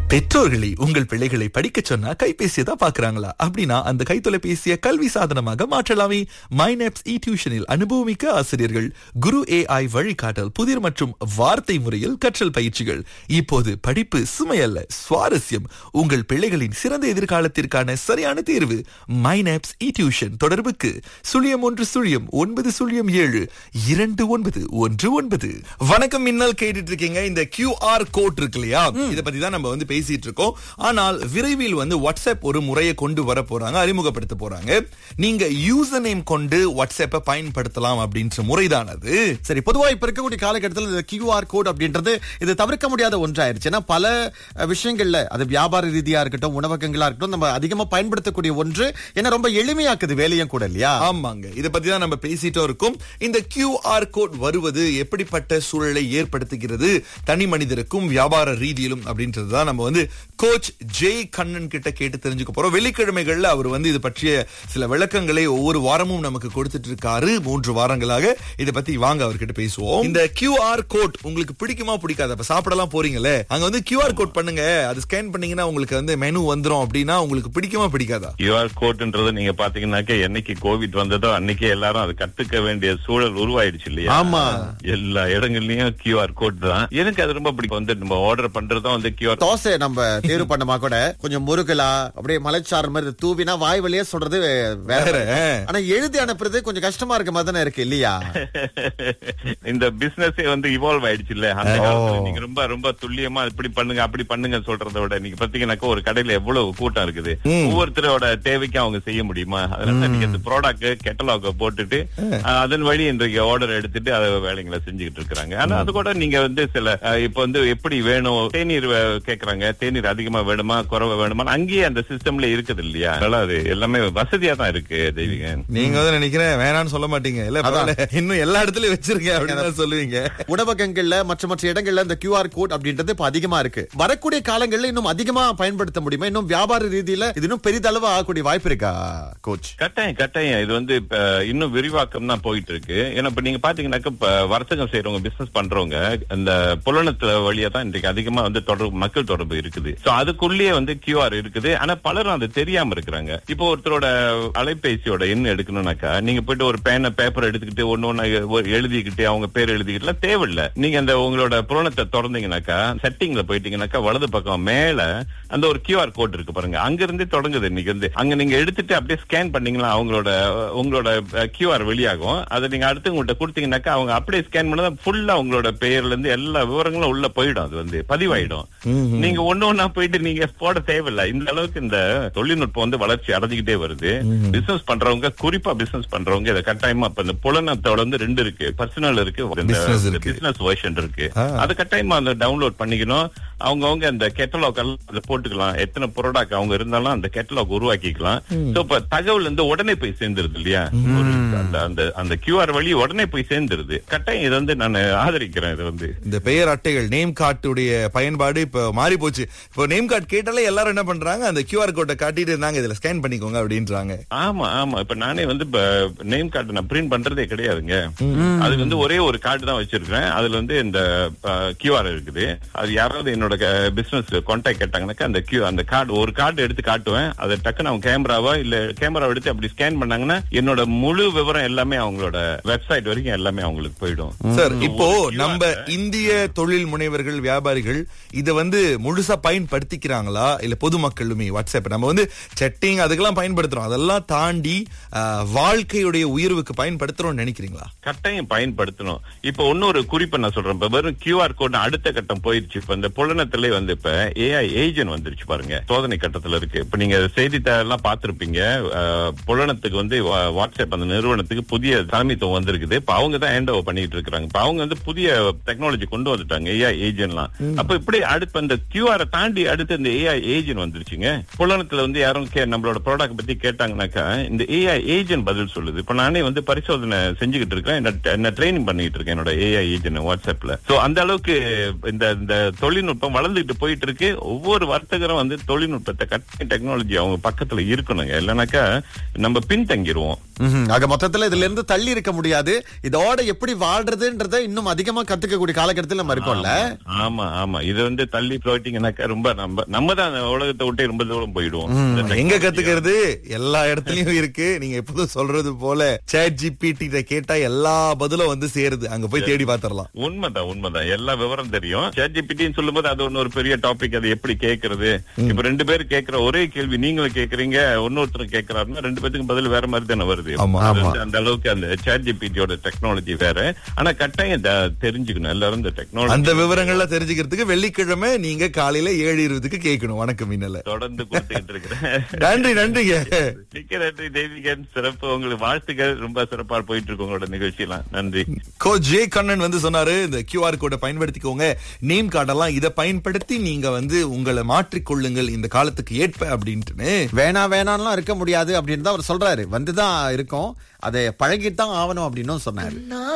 பெற்றோர்களை உங்கள் பிள்ளைகளை படிக்க சொன்னா கைபேசியை தான் பாக்குறாங்களா அப்படின்னா அந்த கைத்தொலைபேசியை கல்வி சாதனமாக மாற்றலாமே மைனப்ஸ் இ டியூஷனில் அனுபவமிக்க ஆசிரியர்கள் குரு ஏஐ வழிகாட்டல் புதிர் மற்றும் வார்த்தை முறையில் கற்றல் பயிற்சிகள் இப்போது படிப்பு சுமையல்ல சுவாரஸ்யம் உங்கள் பிள்ளைகளின் சிறந்த எதிர்காலத்திற்கான சரியான தேர்வு மைனப்ஸ் இ டியூஷன் தொடர்புக்கு சுழியம் ஒன்று சுழியம் ஒன்பது சுழியம் ஏழு இரண்டு ஒன்பது ஒன்று ஒன்பது வணக்கம் மின்னல் கேட்டுட்டு இருக்கீங்க இந்த QR கோட் இருக்கு இல்லையா இத பத்தி தான் நம்ம வந்து பேசிட்டு இருக்கோம் ஆனால் விரைவில் வந்து வாட்ஸ்அப் ஒரு முறையை கொண்டு வர போறாங்க அறிமுகப்படுத்த போறாங்க நீங்க யூசர் நேம் கொண்டு வாட்ஸ்அப்பை பயன்படுத்தலாம் அப்படின்ற முறைதான் அது சரி பொதுவா இப்ப இருக்கக்கூடிய காலகட்டத்தில் இந்த கியூஆர் கோட் அப்படின்றது இது தவிர்க்க முடியாத ஒன்றாயிருச்சு ஏன்னா பல அஹ், விஷயங்கள்ல அது வியாபார ரீதியா இருக்கட்டும் உணவகங்களா இருக்கட்டும் நம்ம அதிகமா பயன்படுத்தக்கூடிய ஒன்று ஏன்னா ரொம்ப எளிமையாக்குது வேலையும் கூட இல்லையா ஆமாங்க இத பத்தி தான் நம்ம பேசிட்டோம் இருக்கோம் இந்த QR கோட் வருவது எப்படிப்பட்ட சூழலை ஏற்படுத்துகிறது தனி மனிதருக்கும் வியாபார ரீதியிலும் அப்படின்றது தான் நம்ம வந்து கோச் ஜெய் கண்ணன் கிட்ட கேட்டு தெரிஞ்சுக்க போறோம் வெள்ளிக்கிழமைகள்ல அவர் வந்து இது பற்றிய சில விளக்கங்களை ஒவ்வொரு வாரமும் நமக்கு கொடுத்துட்டு இருக்காரு மூன்று வாரங்களாக இத பத்தி வாங்க அவர்கிட்ட பேசுவோம் இந்த QR கோட் உங்களுக்கு பிடிக்குமா பிடிக்காது அப்ப சாப்பிடலாம் போறீங்களே அங்க வந்து QR கோட் பண்ணுங்க அது ஸ்கேன் பண்ணீங்கன்னா உங்களுக்கு வந்து மெனு வந்துரும் அப்படின்னா உங்களுக்கு பிடிக்குமா பிடிக்காதா கியூஆர் கோட்ன்றது நீங்க பாத்தீங்கன்னாக்க என்னைக்கு கோவிட் வந்ததோ அன்னைக்கே எல்லாரும் அது கத்துக்க வேண்டிய சூழல் உருவாயிடுச்சு இல்லையா ஆமா. எல்லா இடங்கள்லயும் கியூஆர் கோட் தான் எனக்கு அது ரொம்ப பிடிக்கும் வந்து நம்ம ஆர்டர் பண்றதும் வந்து கியூஆர் தோசை நம்ம தேர்வு பண்ணமா கூட கொஞ்சம் முருகலா அப்படியே மலைச்சாறு மாதிரி தூவினா வாய் வழியே சொல்றது வேற வேற. ஆனா எழுதி அனுப்புறது கொஞ்சம் கஷ்டமா இருக்க மாதிரி தானே இருக்கு இல்லையா இந்த பிசினஸே வந்து இவால்வ் ஆயிடுச்சு இல்ல அந்த காலத்துல நீங்க ரொம்ப ரொம்ப துல்லியமா இப்படி பண்ணுங்க அப்படி பண்ணுங்க சொல்றதை விட நீங்க பாத்தீங்கன்னாக்கா ஒரு கடையில எவ்வளவு கூட்டம் இருக்குது ஒவ்வொருத்தரோட தேவைக்கு அவங்க செய்ய முடியுமா அதனால நீங்க இந்த ப்ராடக்ட் கெட்டலாக போட்டுட்டு அஹ், அதன் வழி இன்றைக்கு ஆர்டர் எடுத்துட்டு அதை வேலைங்களை செஞ்சுக்கிட்டு இருக்காங்க ஆனா அது கூட நீங்க வந்து சில அஹ், இப்ப வந்து எப்படி வேணும் தேநீர் வே- கேக்குறாங்க தேநீர் அதிகமா வேணுமா குறைவா வேணுமா அங்கேயே அந்த சிஸ்டம்ல இருக்குது இல்லையா அதனால அது எல்லாமே வசதியா தான் இருக்கு தெய்வீகன் நீங்க வந்து நினைக்கிறேன் வேணாம்னு சொல்ல மாட்டீங்க இல்ல பரவாயில்ல. இன்னும் எல்லா இடத்துலயும் வச்சிருக்கேன் அப்படின்னு தான் சொல்லுவீங்க உணவகங்கள்ல மற்ற மற்ற இடங்கள்ல இந்த கியூஆர் கோட் அப்படின்றது இப்ப அதிகமா இருக்கு வரக்கூடிய காலங்கள்ல இன்னும் அதிகமா பயன்படுத்த முடியுமா இன்னும் வியாபார ரீதியில இது இன்னும் பெரிதளவு ஆகக்கூடிய வாய்ப்பு இருக்கா கோச் கட்டாயம் கட்டாயம் இது வந்து இப்ப இன்னும் விரிவாக்கம் தான் போயிட்டு இருக்கு ஏன்னா இப்ப நீங்க பாத்தீங்கன்னாக்க இப்ப வர்த்தகம் செய்யறவங்க பிசினஸ் பண்றவங்க அந்த புலனத்து வழியா தான் இன்றைக்கு அதிகமா வந்து தொடர்பு மக்கள் தொடர்பு இருக்குது சோ அதுக்குள்ளேயே வந்து கியூஆர் இருக்குது ஆனா பலரும் அது தெரியாம இருக்கிறாங்க இப்போ ஒருத்தரோட அலைபேசியோட எண் எடுக்கணும்னாக்கா நீங்க போயிட்டு ஒரு பேனை பேப்பர் எடுத்துக்கிட்டு ஒண்ணு ஒண்ணு எழுதிக்கிட்டு அவங்க பேர் எழுதிக்கிட்டுலாம் தேவையில்ல நீங்க அந்த உங்களோட புலனத்தை திறந்தீங்கன்னாக்கா செட்டிங்ல போயிட்டீங்கன்னாக்கா வலது பக்கம் மேல அந்த ஒரு கியூஆர் கோட் இருக்கு பாருங்க அங்க இருந்தே தொடங்குது இன்னைக்கு வந்து அங்க நீங்க எடுத்துட்டு அப்படியே ஸ்கேன் பண்ணீங்களா அவங்களோட உங்களோட கியூஆர் வெளியாகும் அதை நீங்க அடுத்தவங்கள்ட்ட கொடுத்தீங்கன்னாக்கா அவங்க அப்படியே ஸ்கேன் பண்ணா ஃபுல்லா உங்களோட பெயர்ல இருந்து எல்லா விவரங்களும் உள்ள போயிடும் அது வந்து பதிவாயிடும் நீங்க ஒண்ணு ஒண்ணா போயிட்டு நீங்க போட தேவையில்ல இந்த அளவுக்கு இந்த தொழில்நுட்பம் வந்து வளர்ச்சி அடைஞ்சுக்கிட்டே வருது பிசினஸ் பண்றவங்க குறிப்பா பிசினஸ் பண்றவங்க இதை கட்டாயமா இப்ப இந்த புலனத்தோட வந்து ரெண்டு இருக்கு பர்சனல் இருக்கு Business இருக்கு. பிசினஸ் வெர்ஷன் இருக்கு ஆ. அது கட்டாயமா அந்த டவுன்லோட் பண்ணிக்கணும் அவங்கவங்க அந்த கெட்டலாக் எல்லாம் அதுல போட்டுக்கலாம் எத்தனை ப்ராடக்ட் அவங்க இருந்தாலும் அந்த கெட்டலாக் உருவாக்கிக்கலாம் சோ இப்ப தகவல் வந்து உடனே போய் சேர்ந்துருது இல்லையா ஒரு அந்த அந்த அந்த கியூஆர் வழி உடனே போய் சேர்ந்துருது கட்டாயம் இது வந்து நான் ஆதரிக்கிறேன் இது வந்து இந்த பெயர் அட்டைகள் நேம் கார்டுடைய பயன்பாடு இப்ப மாறி போச்சு இப்போ நேம் கார்டு கேட்டாலே எல்லாரும் என்ன பண்றாங்க அந்த கியூஆர் கோட்டை காட்டிட்டு இருந்தாங்க இதுல ஸ்கேன் பண்ணிக்கோங்க அப்படின்றாங்க ஆமா ஆமா இப்ப நானே வந்து இப்ப நேம் கார்டு நான் பிரிண்ட் பண்றதே கிடையாதுங்க அது வந்து ஒரே ஒரு கார்டு தான் வச்சிருக்கேன் அதுல வந்து இந்த கியூஆர் இருக்குது அது யாராவது என்னோட பிசினஸ் கான்டாக்ட் கேட்டாங்கன்னாக்கா அந்த கியூ அந்த கார்டு ஒரு கார்டு எடுத்து காட்டுவேன் அதை டக்குன்னு அவங்க கேமராவா இல்ல கேமரா எடுத்து அப்படி ஸ்கேன் பண்ணாங்கன்னா என்னோட முழு விவரம் எல்லாமே அவங்களோட வெப்சைட் வரைக்கும் எல்லாமே அவங்களுக்கு போயிடும் சார் இப்போ ஒரு QR நம்ம இந்திய தொழில் முனைவர்கள் வியாபாரிகள் இத வந்து முழுசா பயன்படுத்திக்கிறாங்களா இல்ல பொதுமக்களுமே வாட்ஸ்அப் நம்ம வந்து செட்டிங் அதுக்கெல்லாம் பயன்படுத்துறோம் அதெல்லாம் தாண்டி ஆஹ், வாழ்க்கையுடைய உயர்வுக்கு பயன்படுத்துறோம்னு நினைக்கிறீங்களா கட்டாயம் பயன்படுத்தணும் இப்ப இன்னொரு குறிப்பை நான் சொல்றேன் இப்ப வெறும் கியூஆர் கோட் அடுத்த கட்டம் போயிருச்சு இப்ப இந்த புலனத்திலே வந்து இப்ப ஏஐ ஏஜென்ட் வந்துருச்சு பாருங்க சோதனை கட்டத்துல இருக்கு இப்ப நீங்க செய்தித்தாளெல்லாம் பார்த்திருப்பீங்க அஹ், புலனத்துக்கு வந்து வா- வாட்ஸ்அப் அந்த நிறுவனத்துக்கு புதிய தலைமைத்துவம் வந்திருக்குது இப்ப அவங்க தான் ஹேண்ட் ஓவர் பண்ணிட்டு இருக்காங்க இப்ப அவங்க வந்து புதிய டெக்னாலஜி கொண்டு வந்துட்டாங்க ஏஐ ஏஜென்ட்லாம் அப்ப இப்படி அடுத்து அந்த கியூஆர் தாண்டி அடுத்து இந்த ஏஐ ஏஜென்ட் வந்துருச்சுங்க புலனத்துல வந்து யாரும் கே- நம்மளோட ப்ராடக்ட் பத்தி கேட்டாங்கன்னாக்கா இந்த ஏஐ ஏஜென்ட் பதில் சொல்லுது இப்ப நானே வந்து பரிசோதனை செஞ்சுக்கிட்டு இருக்கேன் என்ன- என்ன ட்ரைனிங் பண்ணிட்டு இருக்கேன் என்னோட ஏஐ ஏஜென்ட் வாட்ஸ்அப்ல சோ அந்த அளவுக்கு இந்த இந்த தொழில்நுட்பம் வளர்ந்துட்டு போயிட்டு இருக்கு ஒவ்வொரு வர்த்தகரும் வந்து தொழில்நுட்பத்தை கட்டி டெக்னாலஜி அவங்க பக்கத்துல இருக்கணுங்க இல்லைனாக்கா நம்ம பின்தங்கிருவோம் ம்ஹும். ஆக மொத்தத்துல இதுல இருந்து தள்ளி இருக்க முடியாது இதோட எப்படி வாழ்றதுன்றத இன்னும் அதிகமா கத்துக்கக்கூடிய காலகட்டத்தில் நம்ம இருக்கோம்ல ஆமா ஆமா இது வந்து தள்ளி போயிட்டீங்கன்னாக்கா ரொம்ப நம்ம நம்ம தான் அந்த உலகத்தை விட்டு ரொம்ப தூரம் போயிடுவோம் இந்த எங்க technology- கத்துக்கிறது எல்லா இடத்துலயும் இருக்கு நீங்க எப்போதும் சொல்றது போல சேட் ஜிபிடி கேட்டா எல்லா பதிலும் வந்து சேருது அங்க போய் தேடி பாத்திரலாம் உண்மைதான் உண்மைதான் எல்லா விவரம் தெரியும் சேட்ஜிபிட்டின்னு சொல்லும்போது அது ஒண்ணு ஒரு பெரிய டாபிக் அது எப்படி கேக்குறது இப்ப ரெண்டு பேரும் கேக்குற ஒரே கேள்வி நீங்களும் கேக்குறீங்க இன்னொருத்தர் கேக்குறாருன்னா ரெண்டு பேத்துக்கும் பதில் வேற மாதிரி தானே வருது ஆமா, அது ஆமா. வந்து அந்த அளவுக்கு அந்த சேட்ஜிபிட்டியோட டெக்னாலஜி வேற ஆனா கட்டாயம் த- தெரிஞ்சுக்கணும் எல்லாரும் இந்த அந்த டெக்னாலஜி விவரங்கள்ல தெரிஞ்சுக்கிறதுக்கு வெள்ளிக்கிழமை நீங்க காலையில ஏழு இருபதுக்கு கேட்கணும் வணக்கம் மின்னல தொடர்ந்து கொடுத்துக்கிட்டு இருக்கிறேன் நன்றி நன்றிங்க மிக்க நன்றி தேவிகன் சிறப்பு உங்களுக்கு வாழ்த்துக்கள் ரொம்ப சிறப்பா போயிட்டு இருக்கு உங்களோட நிகழ்ச்சியெல்லாம் நன்றி கோ ஜே கண்ணன் வந்து சொன்னாரு இந்த கியூஆர் கோடை பயன்படுத்திக்கோங்க நேம் கார்டெல்லாம் இதை பயன்படுத்தி நீங்க வந்து உங்களை மாற்றிக்கொள்ளுங்கள் இந்த காலத்துக்கு ஏற்ப அப்படின்ட்டுன்னு வேணா வேணாம்லாம் இருக்க முடியாது அப்படின்னு தான் அவர் சொல்றாரு வந்துதான் இருக்கோம் அதை பழகித்தான் ஆகணும் அப்படின்னு சொன்னாரு